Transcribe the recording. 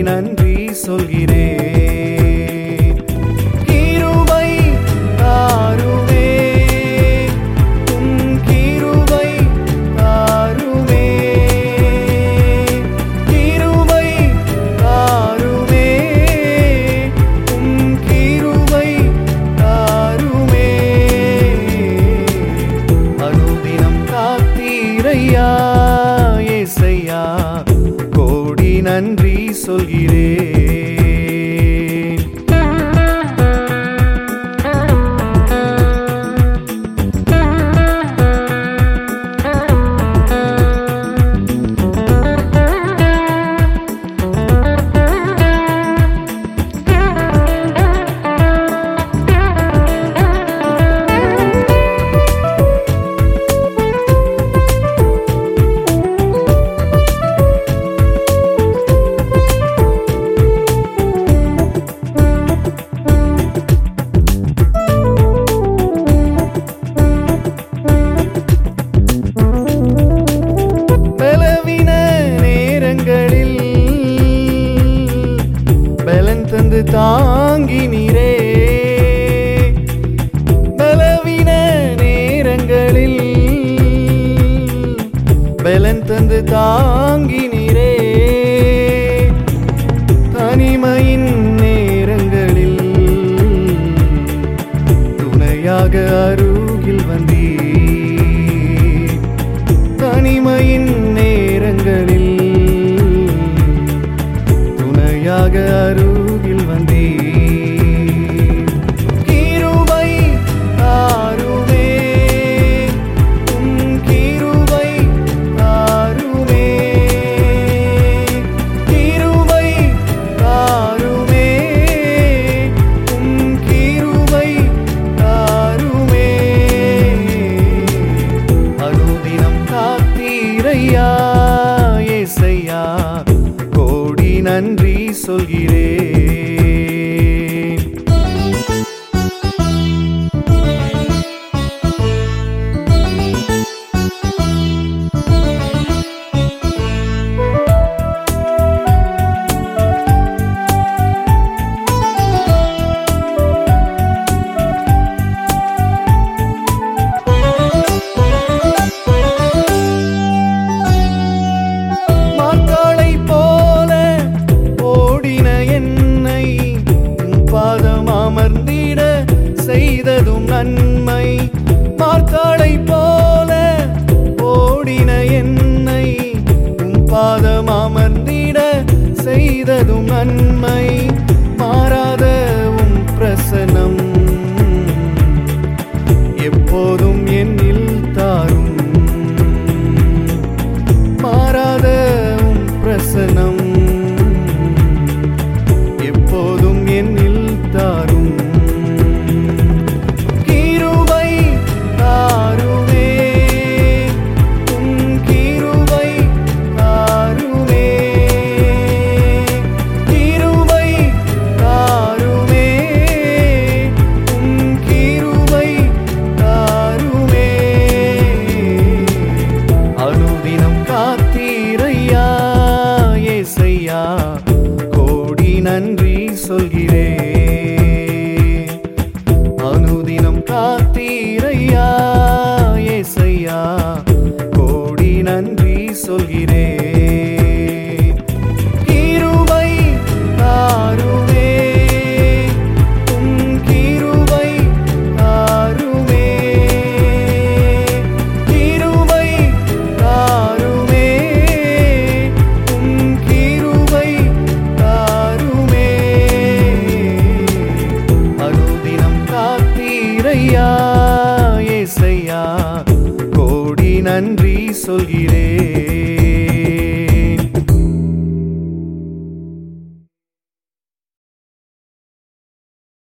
நன்றி சொல்கிறேன் கிருபை தாருமே உம் கிருபை தாருமே கிருபை தாருமே உம் கிருபை தாருமே அனுதினம் காத்தீரையா ஏசையா கோடி நன்றி சொல்கிறேன் பலவின நேரங்களில் பலன் தந்து தாங்கினீரே பலவின நேரங்களில் பலன் தந்து தாங்கினீரே தனிமையின் நேரங்களில் துணையாக அருகில் வந்தீர் தனிமையின் நேரங்களில் துணையாக அருகில் வந்தீர் கிருபை தாருமே உம் கிருபை தாருமே கிருபை தாருமே உம் கிருபை தாருமே அனுதினம் காத்தீரையா ஏசையா கோடி நன்றி சொல்கிறேன் மாத்தாளை போல ஓடின என்னை உம் பாதம் அமர்ந்திட செய்ததும் நன்மை மாத்தாளை போல ஓடின என்னை உம் பாதம் அமர்ந்திட செய்ததும் நன்மை மாறாத உம் பிரசனம் எப்போதும் என்னில் தாரும் மாறாத உம் பிரசனம் எப்போதும் என்னில் தாரும் கிருபை தாருமே உம் கிருபை தாருமே கிருபை தாருமே உம் கிருபை தாருமே அனுதினம் காத்தீரையா ஏசையா கோடி நன்றி சொல்கிறேன் அனுதினம் காத்தீரையா ஏசையா கோடி நன்றி சொல்கிறேன் கிருபை தாருமே உம் கிருபை தாருமே கிருபை தாருமே உம் கிருபை தாருமே அனுதினம் காத்தீரையா ஏசையா கோடி நன்றி சொல்கிறேன்